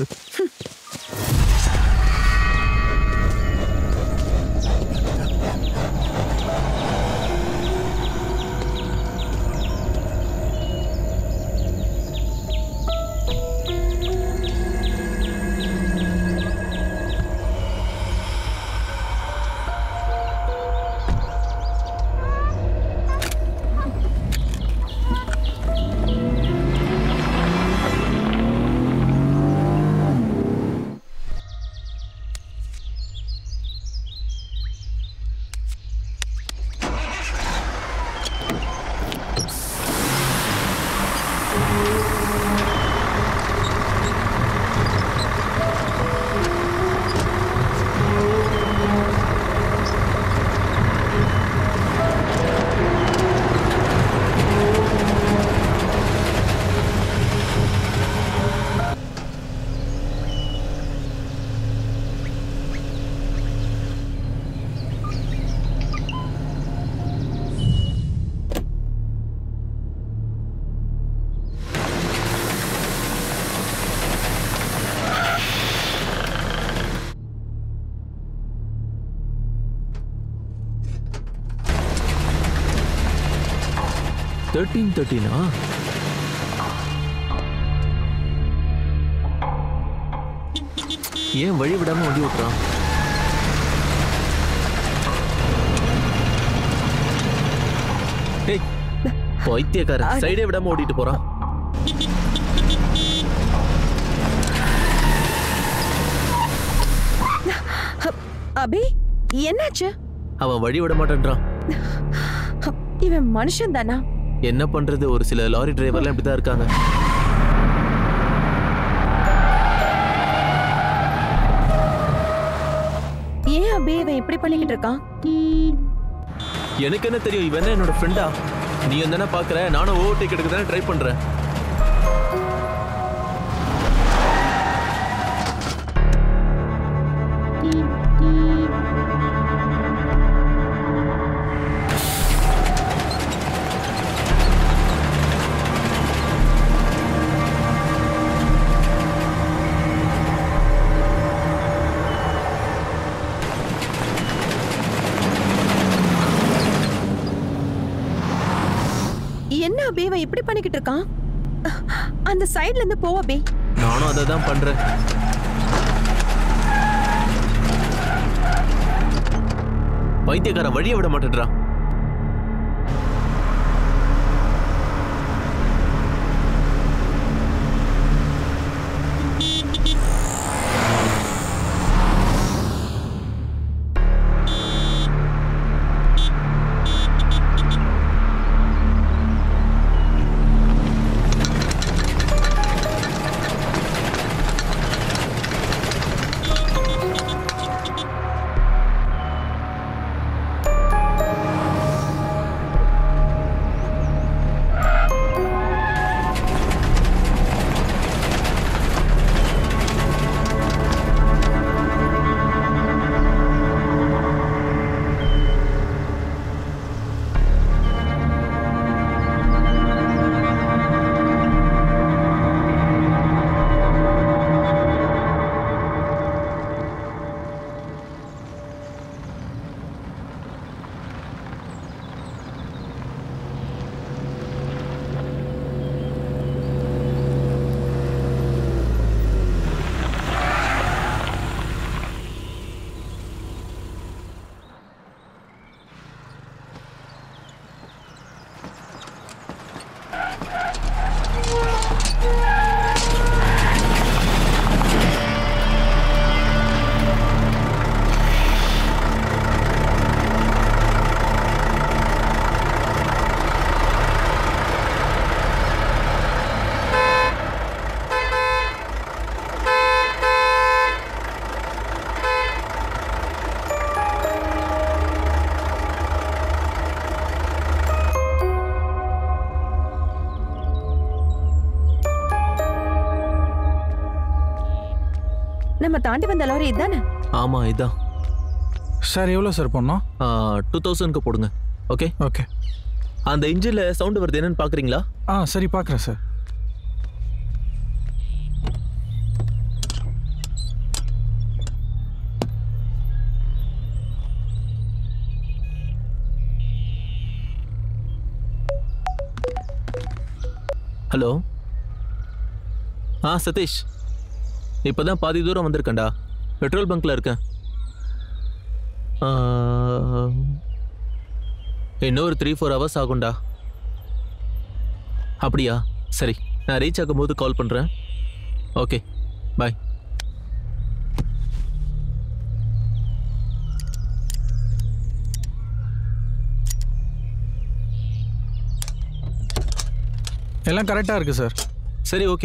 Thirteen தேர்ட்டீனா ஏன் வழி விடாம வண்டி ஓட்டுறான் டேய் பைத்தியக்காரன் சைடே விடாம ஓட்டிட்டு போறான் அபி என்னாச்சு அவன் வழி விட மாட்டேன்றான் இவன் மனுஷன் தானா என்ன பண்றது ஒரு சில லாரி டிரைவர்லாம் இப்படிதான் இருக்காங்க ஏன் அபி இவன் இப்படி பண்ணிக்கிட்டு இருக்கான் எனக்கு என்ன தெரியும் இவன் என்ன என்னோட ஃப்ரெண்டா நீ என்ன பாக்குற நானும் ஓவர்டேக் எடுக்க தானே ட்ரை பண்றேன் என்ன அபி இவன் இப்படி பண்ணிக்கிட்டு இருக்கான் அந்த சைடுல இருந்து போ அபி நானும் அதை தான் பண்றேன் பைத்தியக்காரன் வழியை விட மாட்டேன்றான் நம்ம தாண்டி வந்த லாரி இதானே ஆமா இதான் சார் எவ்வளோ சார் பண்ணோம் டூ தௌசண்ட்க்கு போடுங்க ஓகே ஓகே அந்த இன்ஜின்ல சவுண்ட் வருது என்னன்னு பாக்குறீங்களா ஆ சரி பார்க்குறேன் சார் ஹலோ ஆ சதீஷ் இப்போ தான் பாதி தூரம் வந்திருக்கேன்டா பெட்ரோல் பங்க்கில் இருக்கேன் ஆ, இன்னும் ஒரு த்ரீ ஃபோர் ஹவர்ஸ் ஆகும்டா அப்படியா சரி நான் ரீச் ஆகும்போது கால் பண்ணுறேன் ஓகே பாய் எல்லாம் கரெக்டாக இருக்குது சார் சரி ஓகே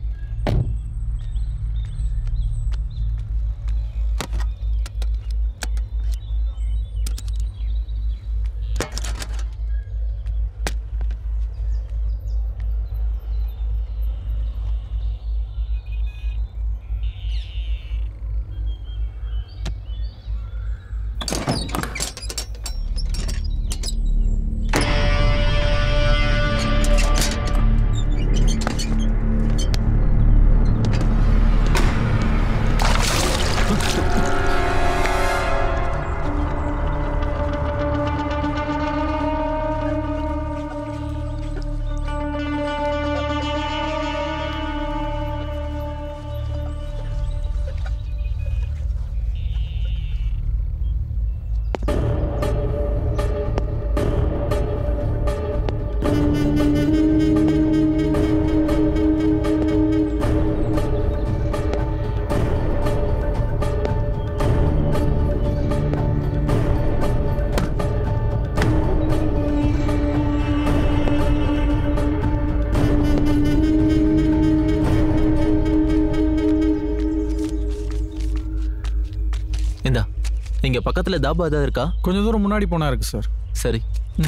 இந்தா இங்கே பக்கத்தில் தாபா ஏதாவது இருக்கா கொஞ்சம் தூரம் முன்னாடி போனால் இருக்குது சார் சரி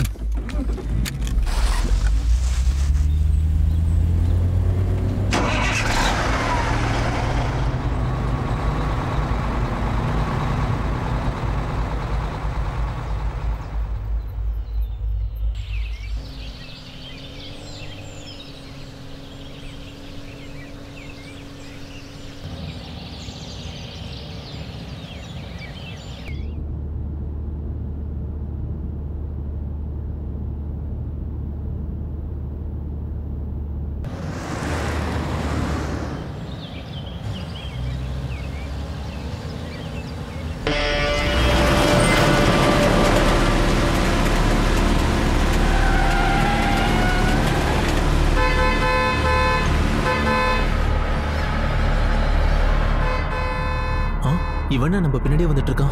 ஆ இவன நம்ம பின்னாடியே வந்துட்டு இருக்கான்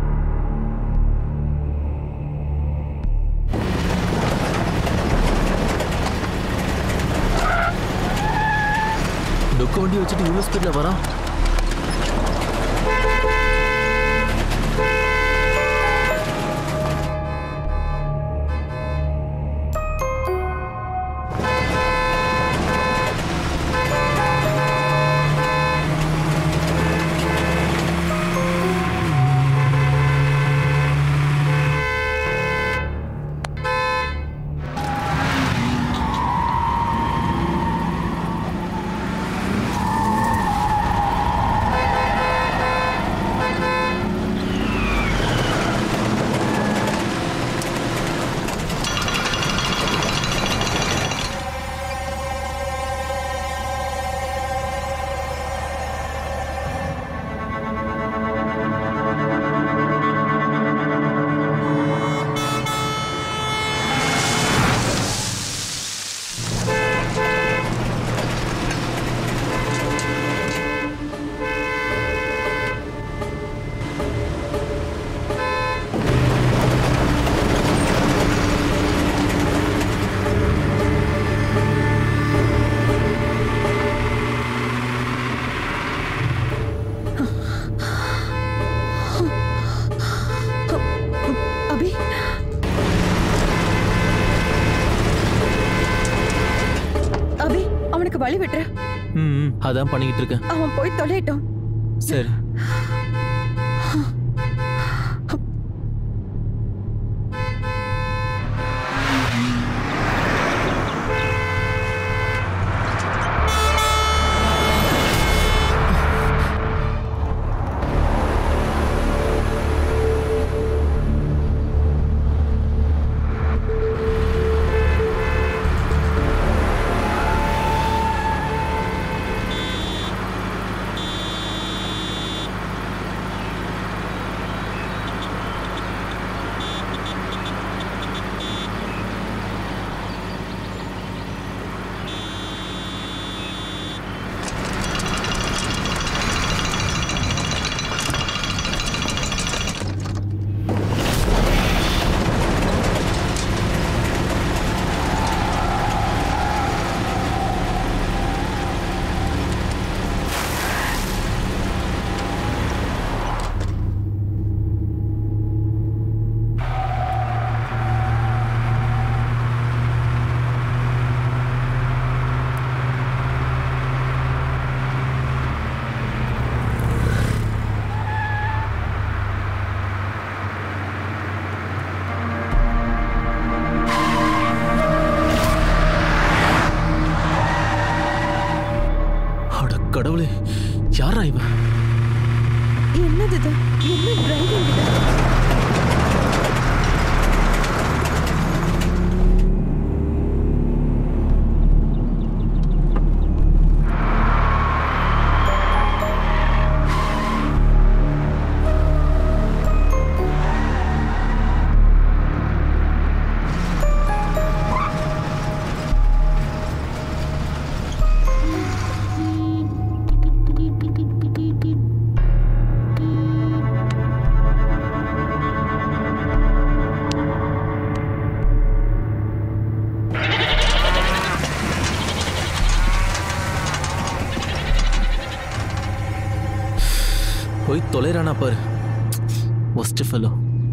டொக்க வண்டி வச்சுட்டு இவ்வளோ ஸ்பீட்ல வரான் அபி அபி அவனுக்கு வழி விட்டுரு ம் ம், அதான் பண்ணிக்கிட்டு இருக்கேன் அவன் போய் தொலையட்டும் சரி கடவுளே யாரா இவன் என்னது இது என்ன டிரைவிங் இது போய் தொலைறானா பாரு ஒஸ்ட் ஃபெலோ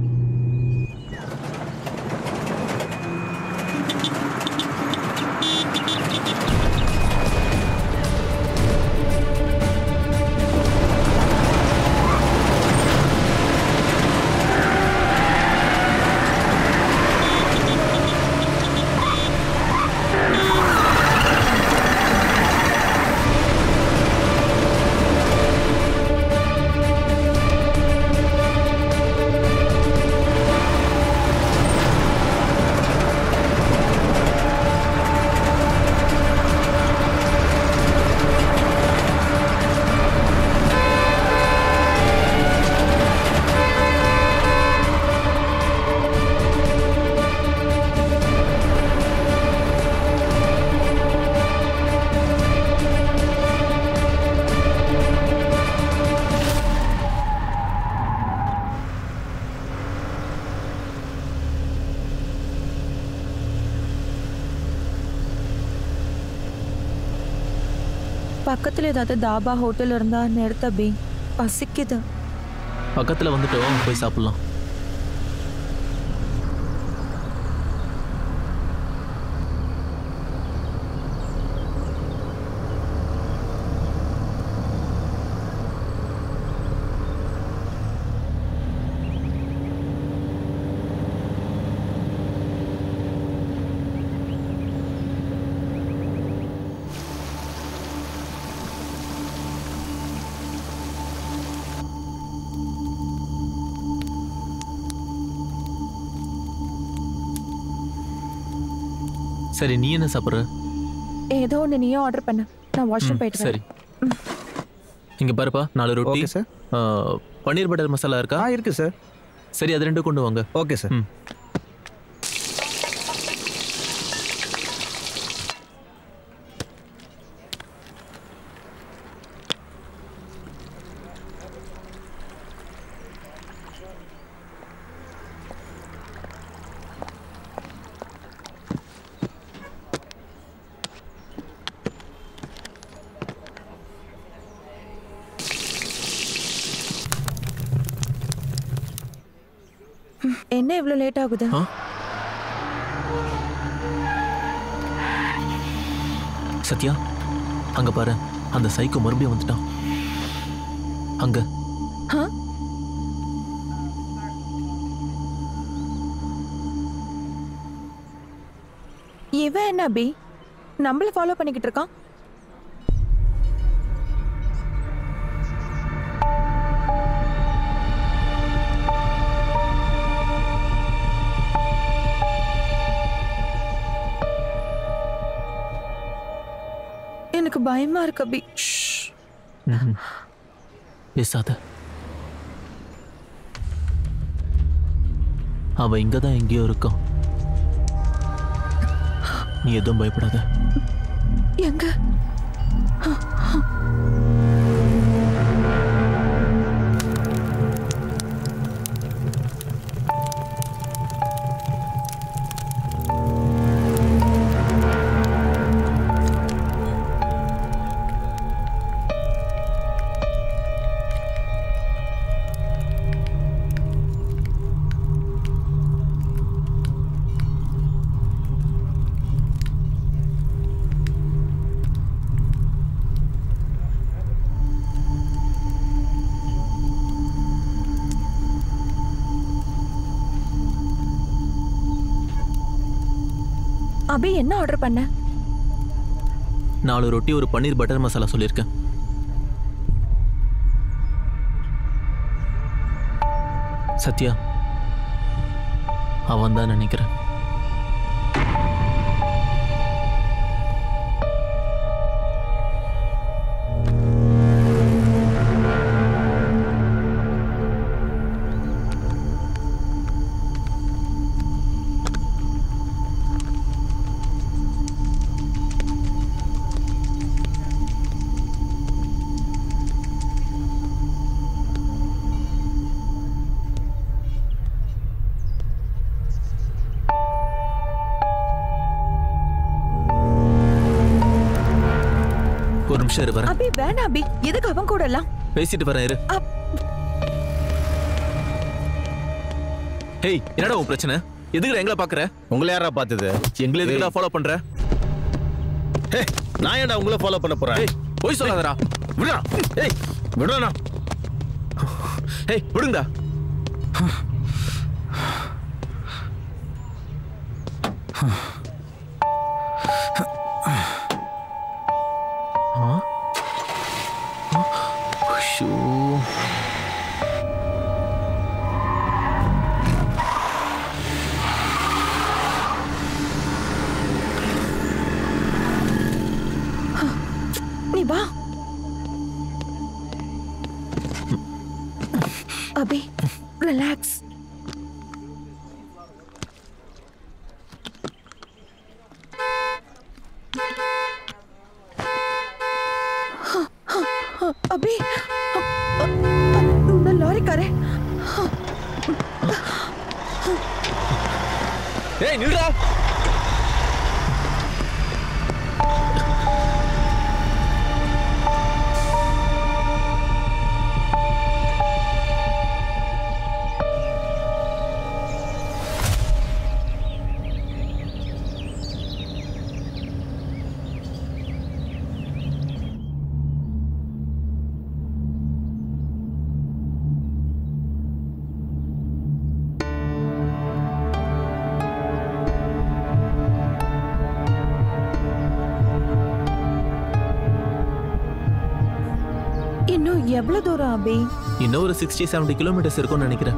பக்கத்துல ஏதாவது தாபா ஹோட்டல் இருந்தா நிறுத்த அபி பசிக்குது பக்கத்தில் வந்துட்டோம் போய் சாப்பிட்லாம் சரி நீ என்ன சாப்பிட்ற ஏதோ ஒன்று நீயும் ஆர்டர் பண்ண நான் வாஷ்ரூம் போயிட்டு சரி வரேன் இங்க பாருப்பா நாலு ரொட்டி ஓகே சார் ஆ, பன்னீர் பட்டர் மசாலா இருக்கா ஆ இருக்கு சார் சரி அது ரெண்டு கொண்டு வாங்க ஓகே சார் ம் என்ன இவ்வளோ லேட் ஆகுது ஆ சத்யா அங்க பாரு அந்த சைக்கோ மறுபடியும் வந்துட்டான் அங்க ஆ? இவன் என்ன அபி நம்மள ஃபாலோ பண்ணிக்கிட்டு இருக்கான் எனக்கு பயமா இருக்கு அபி ம்ஹும். பேசாத அவன் இங்க தான் எங்கேயோ இருக்கான் நீ எதுவும் பயப்படாத எங்க அபி என்ன ஆர்டர் பண்ண நாலு ரொட்டி ஒரு பன்னீர் பட்டர் மசாலா சொல்லியிருக்கேன் சத்யா அவன் தான் நினைக்கிறேன் ஒரு நிமிஷம் இரு வரேன் அபி வேணாம் அபி எதுக்கு அவன் கூட எல்லாம் பேசிட்டு வரேன் இரு அப்- ஹேய் என்னடா உன் பிரச்சனை எதுக்குடா எங்களை பாக்குற உங்களை யாரா பார்த்தது எங்களை எதுக்குடா ஃபாலோ பண்ற ஹே நான் ஏன்டா உங்களை ஃபாலோ பண்ண போறேன் ஏய் போய் சொல்லாதடா விடுடா ஏய் விடுடா ஏய் விடுங்கடா ஆ? ஆ? ஷோ. நீ வா அபி ரிலாக்ஸ் அபி நான் லாரிக்காரன் ஏய் நில்றா இன்னும் எவ்வளவு தூரம் அபி இன்னும் ஒரு சிக்ஸ்டி செவன்டி கிலோமீட்டர்ஸ் இருக்கும்னு நினைக்கிறேன்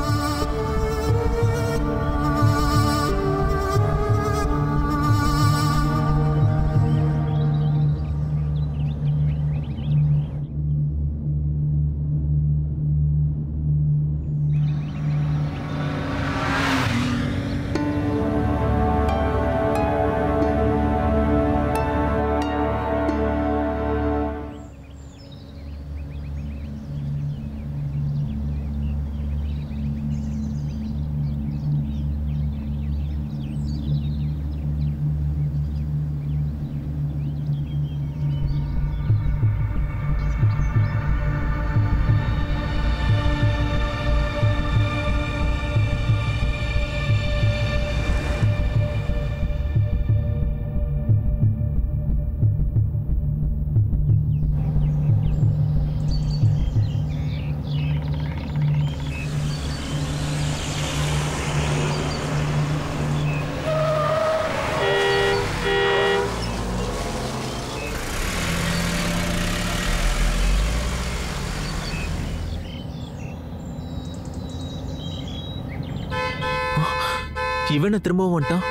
இவனை திரும்பவும் வந்துட்டான்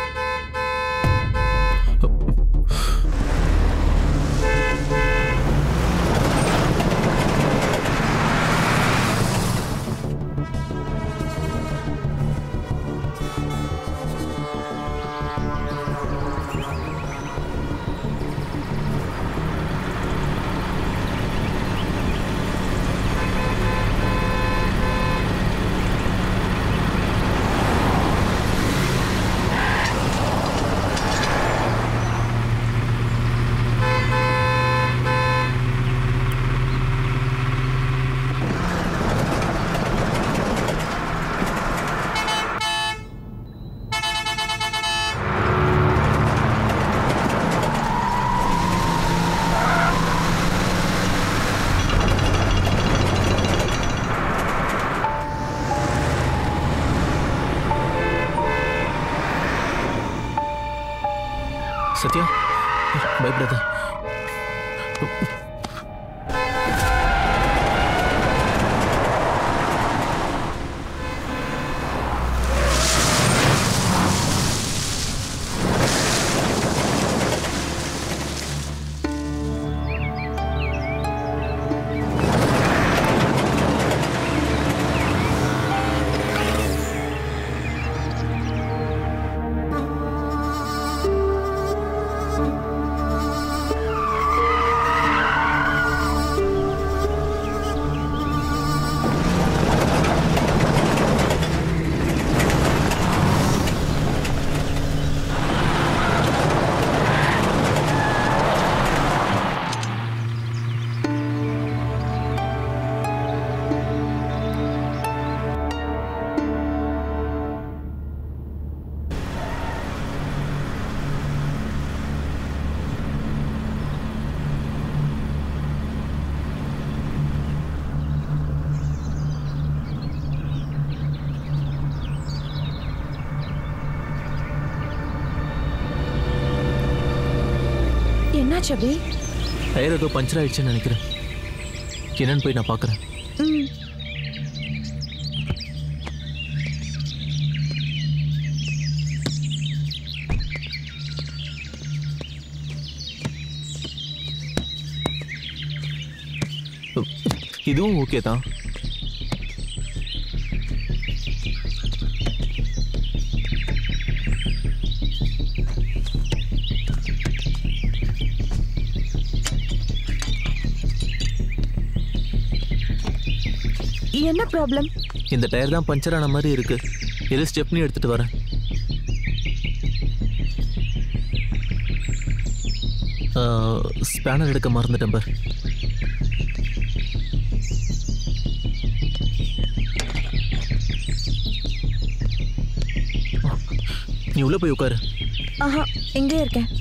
சத்யா பயப்படாத என்னாச்சு அபி டயர் ஏதோ பஞ்சர் ஆயிடுச்சுன்னு நினைக்கிறேன் என்னன்னு போய் நான் பார்க்குறேன் ம் இதுவும் ஓகே தான் என்ன ப்ராப்ளம் இந்த டயர் தான் பஞ்சர் ஆன மாதிரி இருக்கு எது ஸ்டெப்னி எடுத்துட்டு வரேன் ஸ்பேனர் எடுக்க மறந்துட்டேன் பார் நீ உள்ள போய் உட்காரு ஆஹா எங்கே இருக்கேன்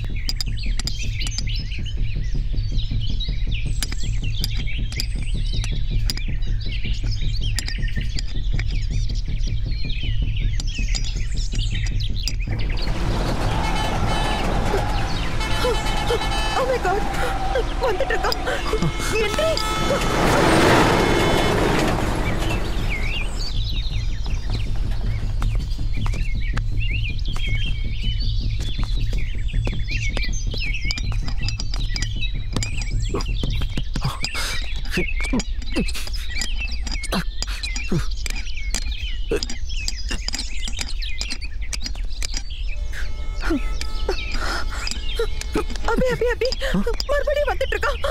Oh my God. வந்துட்டு இருக்கான் எந்திரி. அபி அபி அபி மறுபடியும் வந்துட்டு இருக்கான்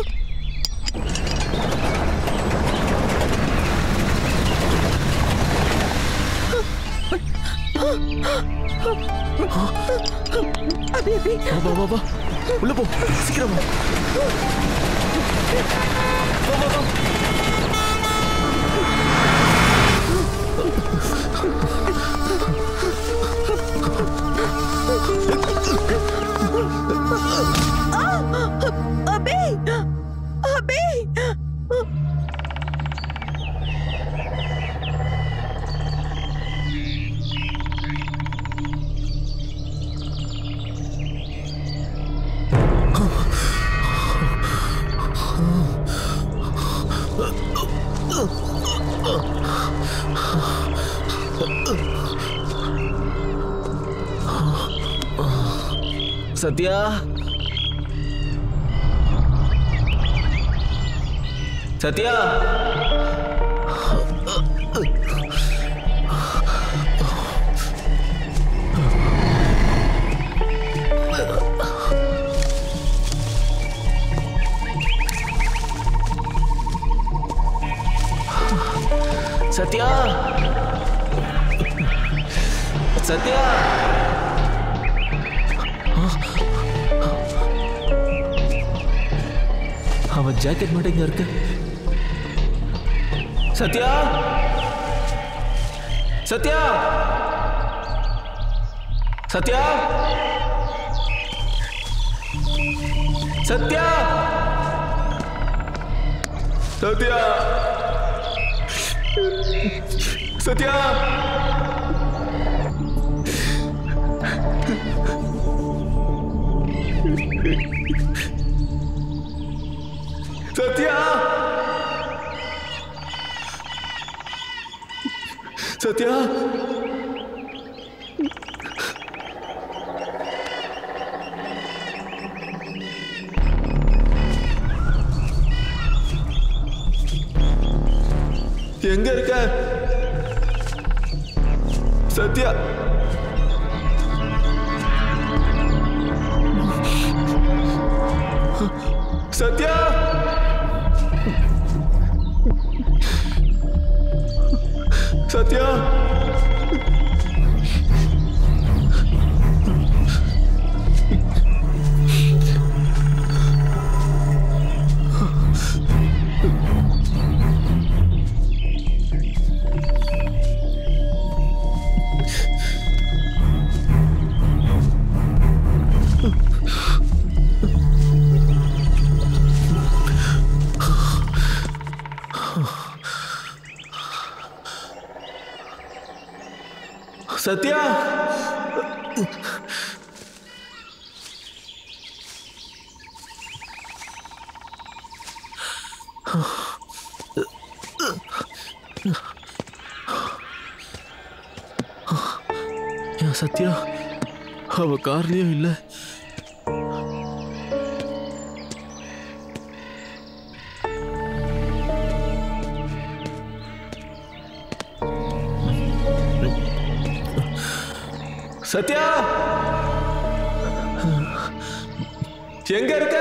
அபி அபி வா வா வா வா உள்ள போ சீக்கிரம் வா வா வா வா அபி அபி சத்யா சத்யா சத்யா சத்யா அவன் ஜாக்கெட் மட்டும் இங்க இருக்கு சத்யா சத்யா சத்யா சத்யா சத்யா சத்யா சத்யா சத்யா எங்க இருக்க சத்யா சத்யா சத்யா சத்யா ஏன் சத்யா அவ கார்லயும் இல்லை சத்யா எங்க இருக்க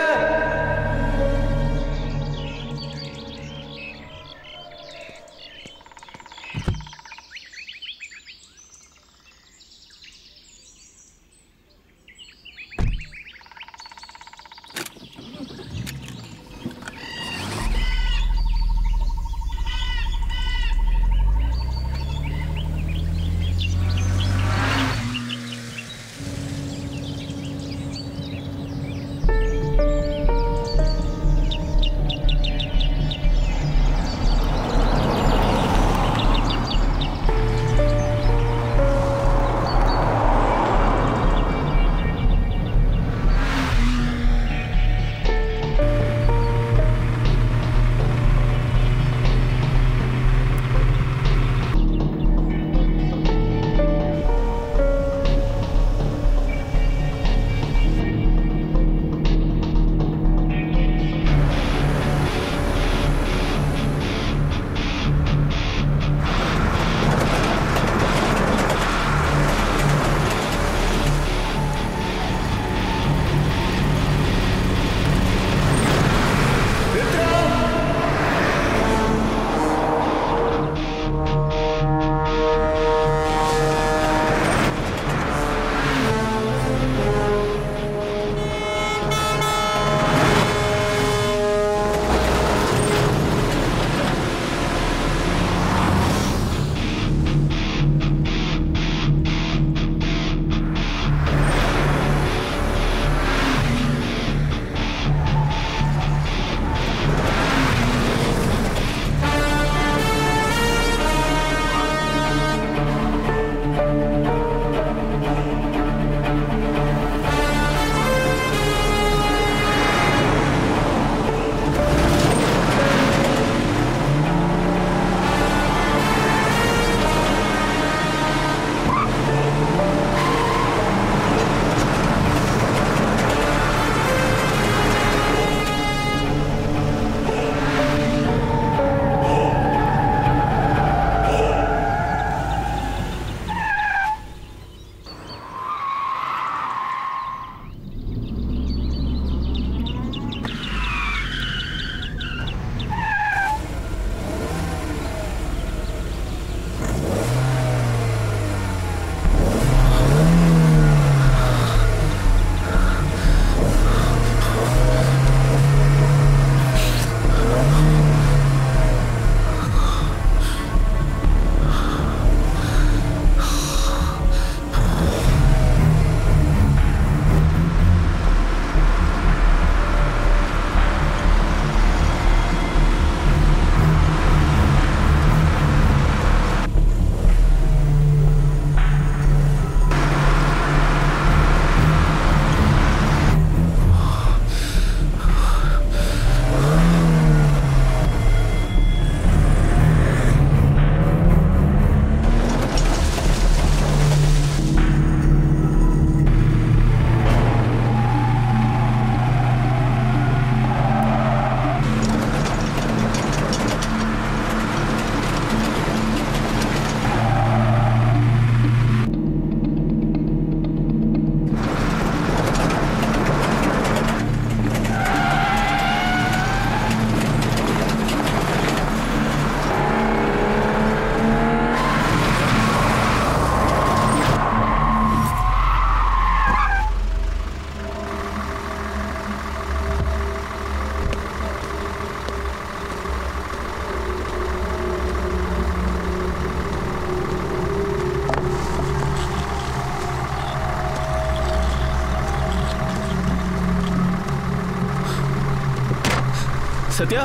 சத்யா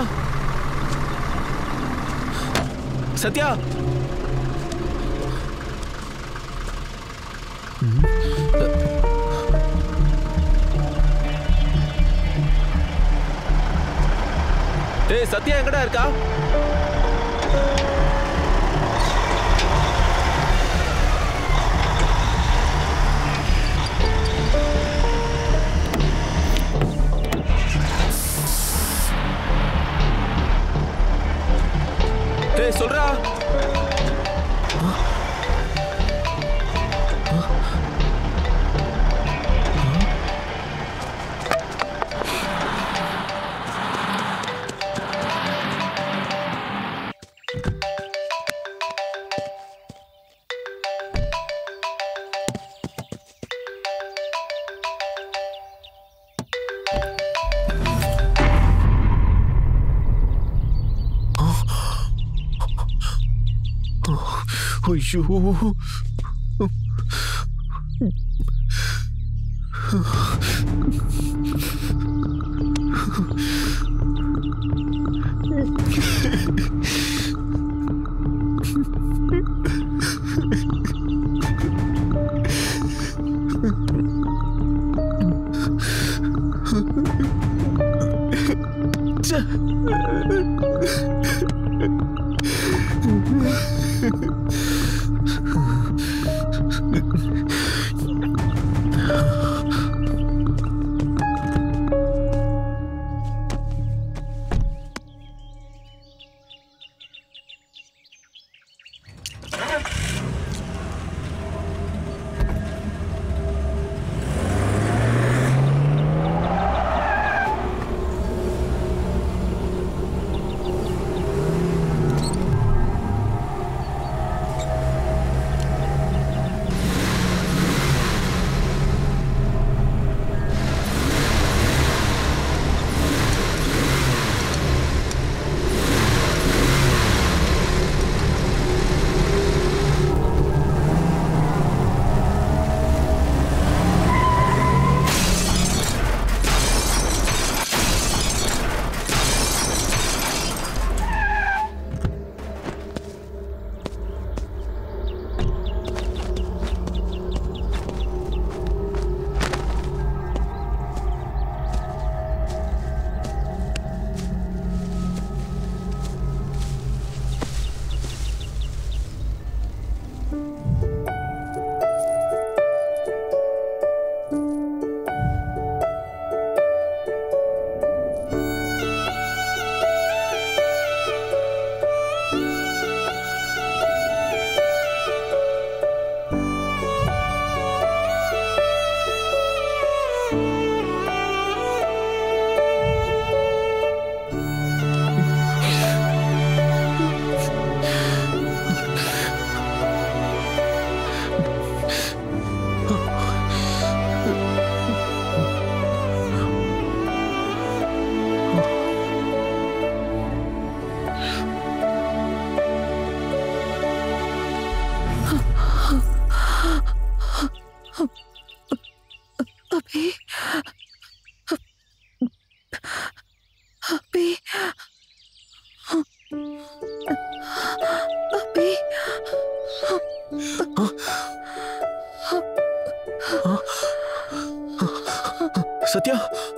சத்யா ஏ ஏய் சத்யா எங்கடா இருக்கா ஏய் சொல்றா ஐயோ அபி அபி அபி சத்யா